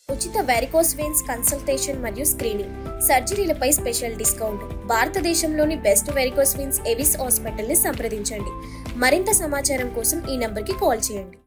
ఉచిత varicose veins consultation మరియు screening సర్జరీలపై స్పెషల్ డిస్కౌంట్ భారతదేశంలోని best varicose veins Avis hospital ని సంప్రదించండి మరింత సమాచారం కోసం ఈ నంబర్ కి కాల్ చేయండి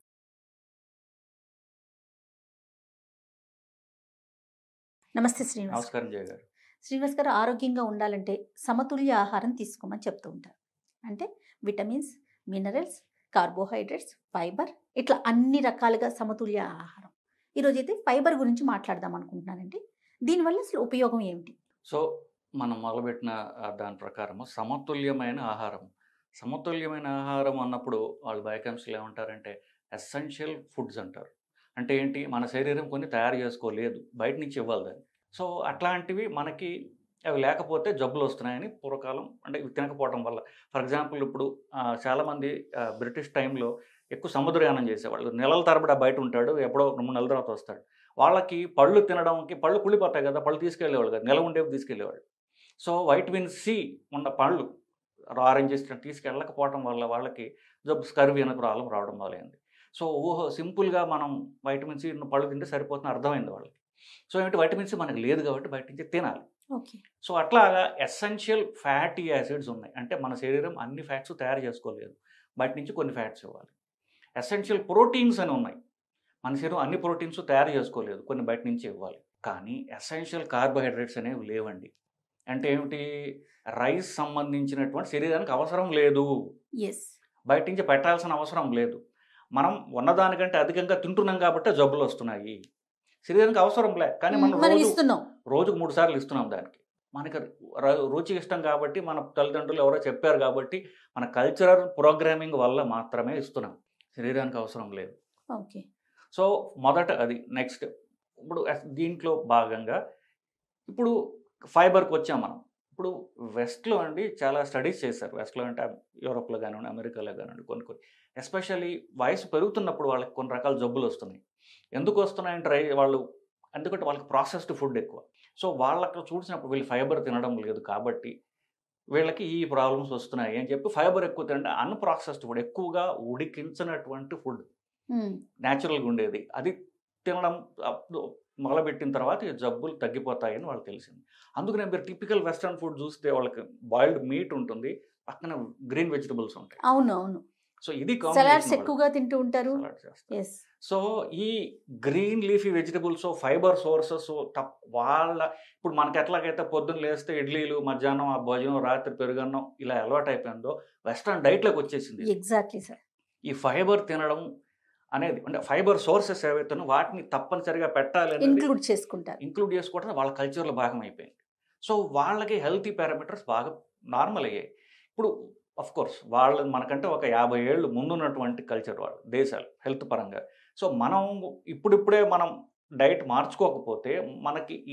నమస్తే శ్రీనివాస్ నమస్కారం జయ గారు శ్రీనివాస్ గారు ఆరోగ్యంగా ఉండాలంటే సమతుల్య ఆహారం తీసుకోమని చెప్తూ ఉంటారు అంటే విటమిన్స్ మినరల్స్ కార్బోహైడ్రేట్స్ ఫైబర్ ఇట్లా అన్ని రకాలుగా సమతుల్య ఆహారం ఈరోజు అయితే ఫైబర్ గురించి మాట్లాడదాం అనుకుంటున్నానండి దీనివల్ల అసలు ఉపయోగం ఏమిటి సో మనం మొదలుపెట్టిన ఆ, దాని ప్రకారము సమతుల్యమైన ఆహారం సమతుల్యమైన ఆహారం అన్నప్పుడు వాళ్ళు బయోకెమిస్ట్లు ఏమంటారంటే ఎసెన్షియల్ ఫుడ్స్ అంటారు అంటే ఏంటి మన శరీరం కొన్ని తయారు చేసుకోలేదు బయట నుంచి ఇవ్వాలి దాన్ని సో అట్లాంటివి మనకి అవి లేకపోతే జబ్బులు వస్తున్నాయని పూర్వకాలం అంటే ఇవి తినకపోవడం వల్ల ఫర్ ఎగ్జాంపుల్ ఇప్పుడు ఆ, చాలామంది ఆ, బ్రిటిష్ టైంలో ఎక్కువ సముద్రయానం చేసేవాళ్ళు నెలల తరబడి ఆ బయట ఉంటాడు ఎప్పుడో రెండు మూడు నెలల తర్వాత వస్తాడు వాళ్ళకి పళ్ళు తినడానికి పళ్ళు కుళ్ళిపోతాయి కదా పళ్ళు తీసుకెళ్ళేవాళ్ళు కదా నెల ఉండేవి తీసుకెళ్ళేవాళ్ళు సో వైటమిన్ సి ఉన్న పళ్ళు ఆరెంజెస్ తీసుకెళ్ళకపోవడం వల్ల వాళ్ళకి జబ్బు స్కర్వీ అనే ప్రాబ్లం రావడం మొదలైంది సో ఊహ సింపుల్గా మనం వైటమిన్ సి ఉన్న పళ్ళు తింటే సరిపోతుంది అర్థమైంది వాళ్ళకి సో ఏమిటి వైటమిన్ సి మనకు లేదు కాబట్టి బయట నుంచి తినాలి ఓకే సో అట్లాగా ఎసెన్షియల్ ఫ్యాటీ యాసిడ్స్ ఉన్నాయి అంటే మన శరీరం అన్ని ఫ్యాట్స్ తయారు చేసుకోలేదు బయట నుంచి కొన్ని ఫ్యాట్స్ ఇవ్వాలి ఎసెన్షియల్ ప్రోటీన్స్ అని ఉన్నాయి మన శరీరం అన్ని ప్రోటీన్స్ తయారు చేసుకోలేదు కొన్ని బయట నుంచి ఇవ్వాలి కానీ ఎసెన్షియల్ కార్బోహైడ్రేట్స్ అనేవి లేవండి అంటే ఏమిటి రైస్ సంబంధించినటువంటి శరీరానికి అవసరం లేదు ఎస్ బయట నుంచి పెట్టాల్సిన అవసరం లేదు మనం ఉన్నదానికంటే అధికంగా తింటున్నాం కాబట్టి జబ్బులు వస్తున్నాయి శరీరానికి అవసరం లే కానీ మనం మనం రోజు ఇస్తున్నాం రోజుకు మూడు సార్లు ఇస్తున్నాం దానికి మనకి ర- రుచి ఇష్టం కాబట్టి మన తల్లిదండ్రులు ఎవరో చెప్పారు కాబట్టి మన కల్చరల్ ప్రోగ్రామింగ్ వల్ల మాత్రమే ఇస్తున్నాం శరీరానికి అవసరం లేదు ఓకే సో మొదట అది నెక్స్ట్ ఇప్పుడు అస్- దీంట్లో భాగంగా ఇప్పుడు ఫైబర్కి వచ్చాం మనం ఇప్పుడు వెస్ట్లో అండి చాలా స్టడీస్ చేశారు వెస్ట్లో అంటే యూరోప్లో కానివ్వండి అమెరికాలో కానివ్వండి కొన్ని కొన్ని ఎస్పెషల్లీ వయసు పెరుగుతున్నప్పుడు వాళ్ళకి కొన్ని రకాల జబ్బులు వస్తున్నాయి ఎందుకు వస్తున్నాయంటే రై- వాళ్ళు ఎందుకంటే వాళ్ళకి ప్రాసెస్డ్ ఫుడ్ ఎక్కువ సో వాళ్ళకి చూసినప్పుడు వీళ్ళు ఫైబర్ తినడం లేదు కాబట్టి వీళ్ళకి ఈ ప్రాబ్లమ్స్ వస్తున్నాయి అని చెప్పి ఫైబర్ ఎక్కువ తినంటే అన్ప్రాసెస్డ్ ఫుడ్ ఎక్కువగా ఉడికించినటువంటి ఫుడ్ న్యాచురల్గా ఉండేది అది తినడం అప్పుడు మొదలుపెట్టిన తర్వాత ఈ జబ్బులు తగ్గిపోతాయని వాళ్ళకి తెలిసింది అందుకనే మీరు టిపికల్ వెస్ట్రన్ ఫుడ్ చూస్తే వాళ్ళకి బాయిల్డ్ మీట్ ఉంటుంది పక్కన గ్రీన్ వెజిటబుల్స్ ఉంటాయి అవును అవును సో ఇది సలాడ్స్ combination వాళ్ళకి. ఎక్కువగా తింటూ ఉంటారు Salad చేస్తారు. ఎస్ సో ఈ green leafy vegetables fibre sources తప్ వాళ్ళ ఇప్పుడు మనకి ఎట్లాగైతే పొద్దున్న లేస్తే ఇడ్లీలు మధ్యాహ్నం ఆ భోజనం రాత్రి పెరుగన్నం ఇలా అలవాటు అయిపోయిందో వెస్ట్రన్ డైట్లోకి వచ్చేసింది ఎగ్జాక్ట్లీ సార్ ఈ ఫైబర్ తినడం అనేది అంటే ఫైబర్ సోర్సెస్ ఏవైతే వాటిని తప్పనిసరిగా పెట్టాలి అనేది ఇంక్లూడ్ చేసుకుంటారు ఇంక్లూడ్ చేసుకోవడం వాళ్ళ కల్చర్లో భాగం అయిపోయింది సో వాళ్ళకి హెల్తీ పారామీటర్స్ బాగా నార్మల్ అయ్యాయి ఇప్పుడు అఫ్ కోర్స్ వాళ్ళ మనకంటే ఒక యాభై ఏళ్ళు ముందున్నటువంటి కల్చర్ వాళ్ళు దేశాలు హెల్త్ పరంగా సో మనం ఇప్పుడిప్పుడే మనం డైట్ మార్చుకోకపోతే మనకి ఈ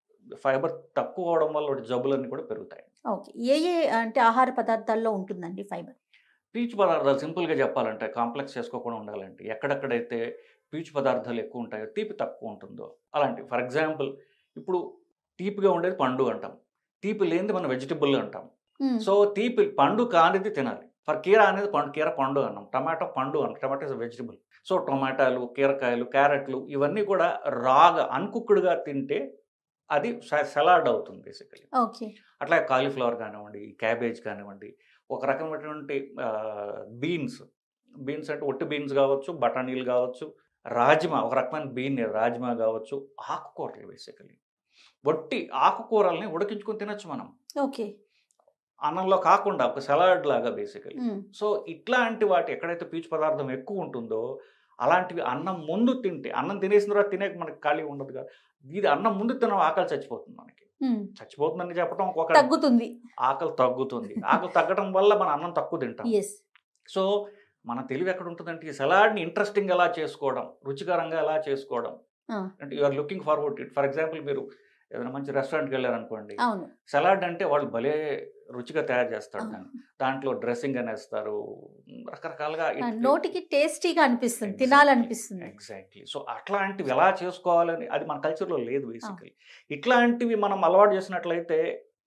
ఫైబర్ తక్కువ అవడం వల్ల వచ్చే జబ్బులన్నీ కూడా పెరుగుతాయి ఓకే ఏ ఏ అంటే ఆహార పదార్థాల్లో ఉంటుందండి ఫైబర్ పీచు పదార్థాలు సింపుల్గా చెప్పాలంటే కాంప్లెక్స్ చేసుకోకుండా ఉండాలంటే ఎక్కడెక్కడైతే పీచు పదార్థాలు ఎక్కువ ఉంటాయో తీపి తక్కువ ఉంటుందో అలాంటి ఫర్ ఎగ్జాంపుల్ ఇప్పుడు తీపిగా ఉండేది పండు అంటాం తీపి లేనిది మనం వెజిటబుల్ అంటాం సో తీపి పండు కానిది తినాలి ఫర్ కీర అనేది పండు కీర పండు అన్నాం టమాటో పండు అన్నాం టమాటో ఇస్ వెజిటబుల్ సో టొమాటాలు కీరకాయలు క్యారెట్లు ఇవన్నీ కూడా రాగా అన్కుక్డ్గా తింటే అది సలాడ్ అవుతుంది బేసికలీ ఓకే అట్లా కాలీఫ్లవర్ కానివ్వండి క్యాబేజ్ కానివ్వండి ఒక రకమైనటువంటి బీన్స్ బీన్స్ అంటే ఒట్టి బీన్స్ కావచ్చు బఠానీలు కావచ్చు రాజ్మా ఒక రకమైన బీన్ రాజ్మా కావచ్చు ఆకుకూరలు బేసికలీ ఒట్టి ఆకుకూరల్ని ఉడికించుకొని తినొచ్చు మనం ఓకే అన్నంలో కాకుండా ఒక సలాడ్ లాగా బేసికలీ సో ఇట్లాంటి వాటి ఎక్కడైతే పీచు పదార్థం ఎక్కువ ఉంటుందో అలాంటివి అన్నం ముందు తింటే అన్నం తినేసిన తర్వాత తినే మనకి ఖాళీ ఉండదు కదా ఇది అన్నం ముందు తిన ఆకలి చచ్చిపోతుంది మనకి చచ్చిపోతుందని చెప్పడం ఒక తగ్గుతుంది ఆకలి తగ్గుతుంది ఆకలి తగ్గడం వల్ల మన అన్నం తక్కువ తింటాం ఎస్ సో మన తెలివి ఎక్కడ ఉంటుందంటే ఈ సలాడ్ని ఇంట్రెస్టింగ్ ఎలా చేసుకోవడం రుచికరంగా ఎలా చేసుకోవడం ఆ. అంటే you are looking forward it for example మీరు ఏదైనా మంచి రెస్టారెంట్కి వెళ్ళారనుకోండి అవును సలాడ్ అంటే వాళ్ళు భలే రుచిగా తయారు చేస్తారు ఆ. దాన్ని దాంట్లో డ్రెస్సింగ్ అనేస్తారు రకరకాలుగా ఆ, నోటికి టేస్టీగా అనిపిస్తుంది తినాలనిపిస్తుంది ఎగ్జాక్ట్లీ సో అట్లాంటివి ఎలా చేసుకోవాలని అది మన కల్చర్లో లేదు బేసికలీ ఇట్లాంటివి మనం అలవాటు చేసినట్లయితే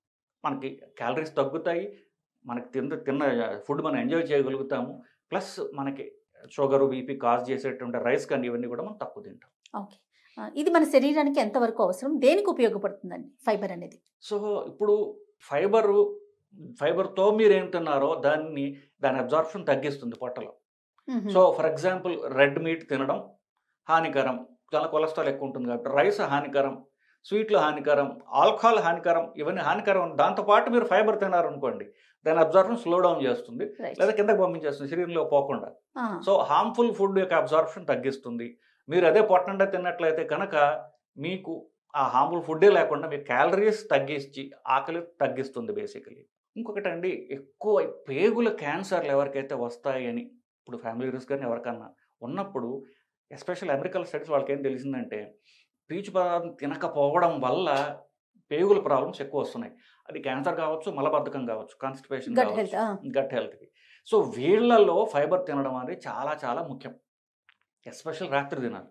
మనకి క్యాలరీస్ తగ్గుతాయి మనకి తిన్న తిన్న ఫుడ్ మనం ఎంజాయ్ చేయగలుగుతాము ప్లస్ మనకి షుగర్ బీపీ కాజ్ చేసేటువంటి రైస్ కానీ ఇవన్నీ కూడా మనం తక్కువ తింటాం ఓకే ఆ, ఇది మన శరీరానికి ఎంతవరకు అవసరం దేనికి ఉపయోగపడుతుందండి ఫైబర్ అనేది సో ఇప్పుడు ఫైబరు ఫైబర్తో మీరు ఏం తిన్నారో దాన్ని దాని అబ్జార్ప్షన్ తగ్గిస్తుంది పొట్టలో hmm. So for example red meat తినడం హానికరం చాలా కొలెస్ట్రాల్ ఎక్కువ ఉంటుంది కాబట్టి రైస్ హానికరం స్వీట్లు హానికరం ఆల్కహాల్ హానికరం ఇవన్నీ హానికరం దాంతోపాటు మీరు ఫైబర్ తిన్నారు అనుకోండి దాని అబ్జార్ప్షన్ స్లో డౌన్ చేస్తుంది Right. లేదా కిందకి పంపించేస్తుంది శరీరంలో పోకుండా ఆ, సో హార్మ్ఫుల్ ఫుడ్ యొక్క అబ్జార్ప్షన్ తగ్గిస్తుంది మీరు అదే పొట్టండా తిన్నట్లయితే కనుక మీకు ఆ హార్మ్ఫుల్ ఫుడ్డే లేకుండా మీకు క్యాలరీస్ తగ్గించి ఆకలి తగ్గిస్తుంది బేసికలీ ఇంకొకటి అండి ఎక్కువ పేగుల క్యాన్సర్లు ఎవరికైతే వస్తాయని ఇప్పుడు ఫ్యామిలీ రిస్క్ కానీ ఎవరికన్నా ఉన్నప్పుడు ఎస్పెషల్ అమెరికన్ స్టడీస్ వాళ్ళకి ఏం తెలిసిందంటే పీచు పదార్థం తినకపోవడం వల్ల పేగుల ప్రాబ్లమ్స్ ఎక్కువ వస్తున్నాయి అది క్యాన్సర్ కావచ్చు మలబద్ధకం కావచ్చు కాన్స్టిపేషన్ గట్ హెల్త్ కావచ్చు గట్ హెల్త్కి సో వీళ్ళలో ఫైబర్ తినడం అనేది చాలా చాలా ముఖ్యం ఎస్పెషల్ రాత్రి తినాలి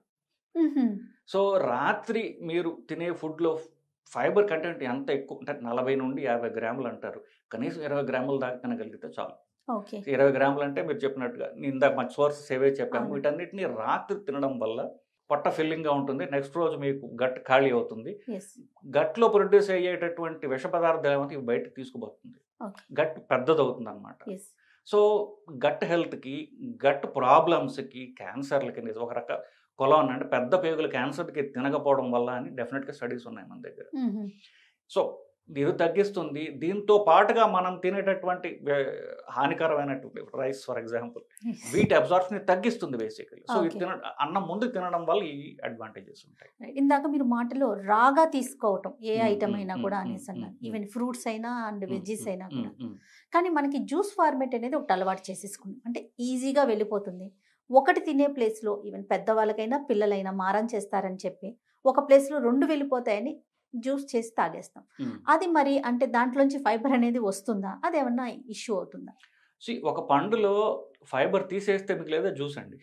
సో రాత్రి మీరు తినే ఫుడ్లో ఫైబర్ కంటెంట్ ఎంత ఎక్కువ అంటే నలభై నుండి యాభై గ్రాములు అంటారు కనీసం ఇరవై గ్రాముల దాకా తినగలిగితే చాలు ఓకే ఇరవై గ్రాములు అంటే మీరు చెప్పినట్టుగా నేను ఇందాక మా సోర్స్ సేవే చెప్పాను అవును. వీటన్నిటిని రాత్రి తినడం వల్ల పొట్ట ఫిల్లింగ్గా ఉంటుంది నెక్స్ట్ రోజు మీకు గట్ ఖాళీ అవుతుంది ఎస్ గట్లో ప్రొడ్యూస్ అయ్యేటటువంటి విష పదార్థాలు ఏమైతే ఇవి బయటకు తీసుకుపోతుంది ఓకే గట్ పెద్దదవుతుంది అనమాట ఎస్ సో గట్ హెల్త్కి గట్ ప్రాబ్లమ్స్కి క్యాన్సర్లకి అనేది ఒక రక కొలాన్ అంటే పెద్ద పేగుల క్యాన్సర్కి తినకపోవడం వల్ల అని డెఫినెట్గా స్టడీస్ ఉన్నాయి మన దగ్గర సో ఇది తగ్గిస్తుంది దీంతో పాటుగా మనం తినేటటువంటి వే- హానికరమైనటువంటి రైస్ ఫర్ ఎగ్జాంపుల్ వీటి అబ్జార్ప్షన్ తగ్గిస్తుంది బేసికలీ సో ఇది Okay. తిన అన్నం ముందు తినడం వల్ల ఈ అడ్వాంటేజెస్ ఉంటాయి ఇందాక మీరు మాటలో రాగా తీసుకోవటం ఏ మ్మ్, ఐటమ్ మ్మ్, అయినా మ్మ్, కూడా మ్మ్, అనేసి అన్నారు మ్మ్, ఈవెన్ ఫ్రూట్స్ అయినా అండ్ వెజ్జీస్ అయినా కూడా మ్మ్, మ్మ్. కానీ మనకి జ్యూస్ ఫార్మేట్ అనేది ఒకటి అలవాటు చేసేసుకున్నాం అంటే ఈజీగా వెళ్ళిపోతుంది ఒకటి తినే ప్లేస్లో ఈవెన్ పెద్దవాళ్ళకైనా పిల్లలైనా మారం చేస్తారని చెప్పి ఒక ప్లేస్లో రెండు వెళ్ళిపోతాయని జ్యూస్ చేసి తాగేస్తాం మ్మ్. అది మరి అంటే దాంట్లోంచి ఫైబర్ అనేది వస్తుందా అది ఏమన్నా ఇష్యూ అవుతుందా See, ఒక పండులో ఫైబర్ తీసేస్తే మీకు లేదా జ్యూస్ అండి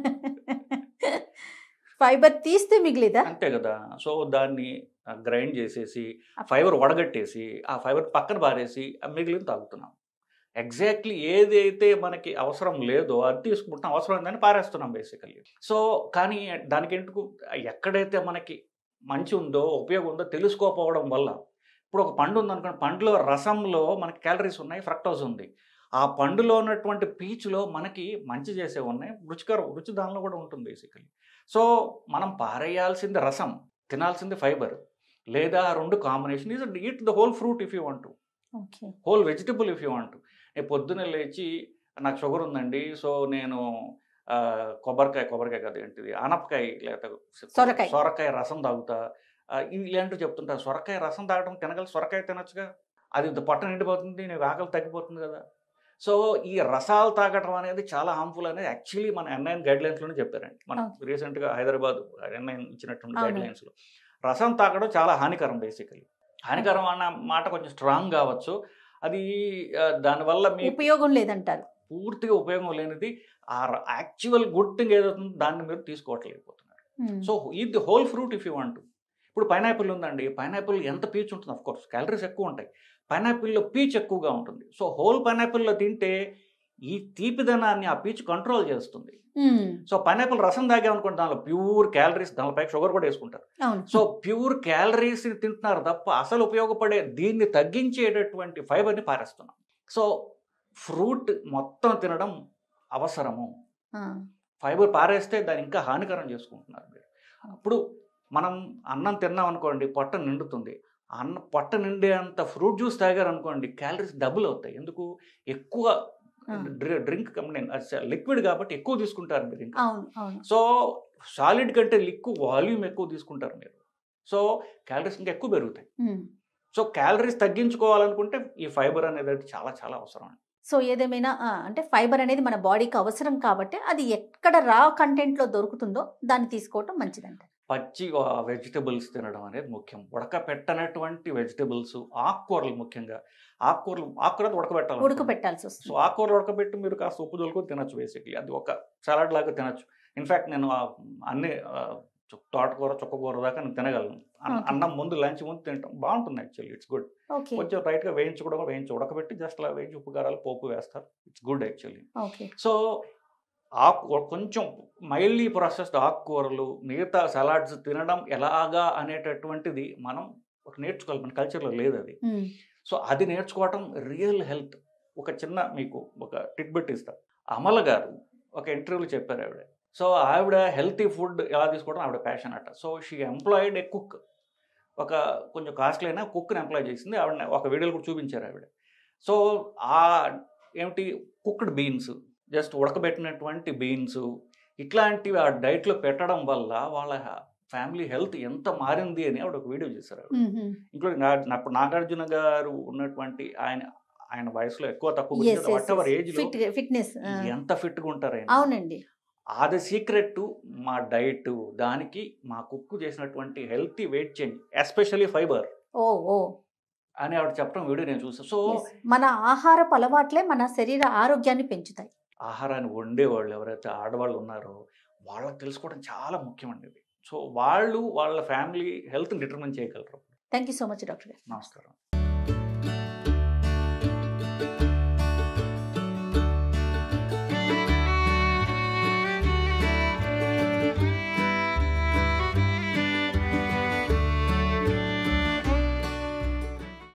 ఫైబర్ తీస్తే మిగిలిదా అంతే కదా సో దాన్ని గ్రైండ్ చేసేసి ఫైబర్ వడగట్టేసి ఆ ఫైబర్ పక్కన పారేసి ఆ మిగిలిన తాగుతున్నాం ఎగ్జాక్ట్లీ ఏదైతే మనకి అవసరం లేదో అది తీసుకుంటున్నాం అవసరం ఉందని పారేస్తున్నాం బేసికల్లీ సో కానీ దానికి ఎందుకు ఎక్కడైతే మనకి మంచి ఉందో ఉపయోగం ఉందో తెలుసుకోకపోవడం వల్ల ఇప్పుడు ఒక పండు ఉందనుకోండి పండులో రసంలో మనకి క్యాలరీస్ ఉన్నాయి ఫ్రక్టోజ్ ఉంది ఆ పండులో ఉన్నటువంటి పీచులో మనకి మంచి చేసే ఉన్నాయి రుచికరం రుచి దానిలో కూడా ఉంటుంది బేసికలీ సో మనం పారేయాల్సింది రసం తినాల్సింది ఫైబర్ లేదా ఆ రెండు combination is eat the whole fruit if you want okay whole vegetable if you want నేను పొద్దున్నే లేచి నాకు షుగర్ ఉందండి సో నేను ఆ, కొబ్బరికాయ కొబ్బరికాయ కదా ఏంటిది ఆనపకాయ లేకపోతే సొరకాయ. సొరకాయ రసం తాగుతా ఆ, ఇవి ఇలాంటివి చెప్తుంటారు సొరకాయ రసం తాగడం తినగల సొరకాయ తినొచ్చుగా అది పొట్ట నిండిపోతుంది నీకు ఆకలి తగ్గిపోతుంది కదా సో ఈ రసాలు తాగడం అనేది చాలా హార్మ్ఫుల్ అనేది యాక్చువల్లీ మన ఎన్ఐఎన్ గైడ్ లైన్స్లోనే చెప్పారండి మనం రీసెంట్గా హైదరాబాద్ ఎన్ఐఎన్ ఇచ్చినటువంటి గైడ్ అవును. లైన్స్లో రసం తాగడం చాలా హానికరం బేసికలీ హానికరం అన్న మాట కొంచెం స్ట్రాంగ్ కావచ్చు అది ఆ, దానివల్ల మీ ఉపయోగం లేదంటారు పూర్తిగా ఉపయోగం లేనిది ఆ యాక్చువల్ గుడ్ థింగ్ ఏదవుతుందో దాన్ని మీరు తీసుకోవట్లేకపోతున్నారు మ్మ్. సో ఈ the whole fruit if you want ఇప్పుడు పైనాపిల్ ఉందండి పైనాపిల్ ఎంత పీచ్ ఉంటుంది అఫ్ కోర్స్ క్యాలరీస్ ఎక్కువ ఉంటాయి పైనాపిల్లో పీచ్ ఎక్కువగా ఉంటుంది సో హోల్ పైనాపిల్లో తింటే ఈ తీపిదనాన్ని ఆ పీచ్ కంట్రోల్ చేస్తుంది మ్మ్. సో పైనాపిల్ రసం తాగామనుకోండి దానిలో ప్యూర్ క్యాలరీస్ దానిపై షుగర్ కూడా వేసుకుంటారు అవును సో ప్యూర్ క్యాలరీస్ తింటున్నారు తప్ప అసలు ఉపయోగపడే దీన్ని తగ్గించేటటువంటి ఫైబర్ని పారేస్తున్నాం సో ఫ్రూట్ మొత్తం తినడం అవసరము ఆ, ఫైబర్ పారేస్తే దాన్ని ఇంకా హానికరం చేసుకుంటున్నారు మీరు అప్పుడు మనం అన్నం తిన్నాం అనుకోండి పొట్ట నిండుతుంది అన్న పొట్ట నిండేంత ఫ్రూట్ జ్యూస్ తాగారు అనుకోండి క్యాలరీస్ డబుల్ అవుతాయి ఎందుకు ఎక్కువ ఆ. డ్రింక్ లిక్విడ్ కాబట్టి ఎక్కువ తీసుకుంటారు మీరు ఇంకా అవును అవును సో సాలిడ్ కంటే లిక్విడ్ వాల్యూమ్ ఎక్కువ తీసుకుంటారు మీరు సో క్యాలరీస్ ఇంకా ఎక్కువ పెరుగుతాయి మ్మ్. సో క్యాలరీస్ తగ్గించుకోవాలనుకుంటే ఈ ఫైబర్ అనేది చాలా చాలా అవసరం అండి సో ఏదేమైనా ఆ, అంటే ఫైబర్ అనేది మన బాడీకి అవసరం కాబట్టి అది ఎక్కడ రా కంటెంట్లో దొరుకుతుందో దాన్ని తీసుకోవటం మంచిదంట పచ్చి వెజిటబుల్స్ తినడం అనేది ముఖ్యం ఉడకపెట్టనటువంటి వెజిటబుల్స్ ఆకుకూరలు ముఖ్యంగా ఆకుకూరలు ఆకుకూర ఉడకబెట్టాలి ఉడకబెట్టాల్సి సో వస్తుంది ఆకుకూరలు ఉడకబెట్టి మీరు కాస్త ఉప్పు దొలుకొని తినచ్చు బేసిక్లీ అది ఒక సలాడ్ లాగా తినచ్చు ఇన్ఫ్యాక్ట్ నేను ఆ అన్ని ఆ, చు- తోటకూర చుక్కకూర దాకా నేను తినగలను అన్న- Okay. అన్నం ముందు లంచ్ ముందు తింటాం బాగుంటుంది యాక్చువల్లీ ఇట్స్ గుడ్ ఓకే కొంచెం రైట్గా వేయించి కూడా వేయించి ఉడకబెట్టి జస్ట్ అలా వేయించి ఉప్పు కారాలు పోపు వేస్తారు it's good actually okay so ఆకు కొంచెం మైల్డ్లీ ప్రాసెస్డ్ ఆకుకూరలు మిగతా సలాడ్స్ తినడం ఎలాగా అనేటటువంటిది మనం ఒక నేర్చుకోవాలి మన కల్చర్లో లేదు అది ఉమ్, సో అది నేర్చుకోవటం రియల్ హెల్త్ ఒక చిన్న మీకు ఒక టిట్బిట్ ఇస్తా అమల గారు ఒక ఇంటర్వ్యూలో చెప్పారు ఆవిడ సో ఆవిడ హెల్తీ ఫుడ్ ఎలా తీసుకోవడం ఆవిడ ప్యాషన్ అట so she employed a cook ఒక కొంచెం కాస్ట్లీ అయినా కుక్ని ఎంప్లాయ్ చేసింది ఆవిడ ఒక వీడియోలు కూడా చూపించారు ఆవిడ సో ఆ ఏమిటి కుక్డ్ బీన్స్ జస్ట్ ఉడకబెట్టినటువంటి బీన్స్ ఇట్లాంటివి ఆ డైట్లో పెట్టడం వల్ల వాళ్ళ ఫ్యామిలీ హెల్త్ ఎంత మారింది అని ఆవిడ ఒక వీడియో చేశారు ఆవిడ ఉమ్, ఉమ్. ఇంక్లూడింగ్ అప్పుడు నాగార్జున గారు ఉన్నటువంటి ఆయన ఆయన వయసులో ఎక్కువ తక్కువ Yes, yes, whatever yes. Age లో Fit- fitness, ఆ, ఎంత ఫిట్ గా ఉంటారు ఆయన అవునండి అది సీక్రెట్ మా డైట్ దానికి మా కుక్కు చేసినటువంటి healthy weight change especially fibre ఓ ఓ అని ఆవిడ చెప్పడం వీడియో నేను చూసాను సో yes. మన ఆహారపు అలవాట్లే మన శరీర ఆరోగ్యాన్ని పెంచుతాయి ఆహారాన్ని వండేవాళ్ళు ఎవరైతే ఆడవాళ్ళు ఉన్నారో వాళ్ళకి తెలుసుకోవడం చాలా ముఖ్యమండి ఇది సో వాళ్ళు వాళ్ళ ఫ్యామిలీ హెల్త్ డిటర్మిన్ చేయగలరు thank you so much doctor గారు నమస్కారం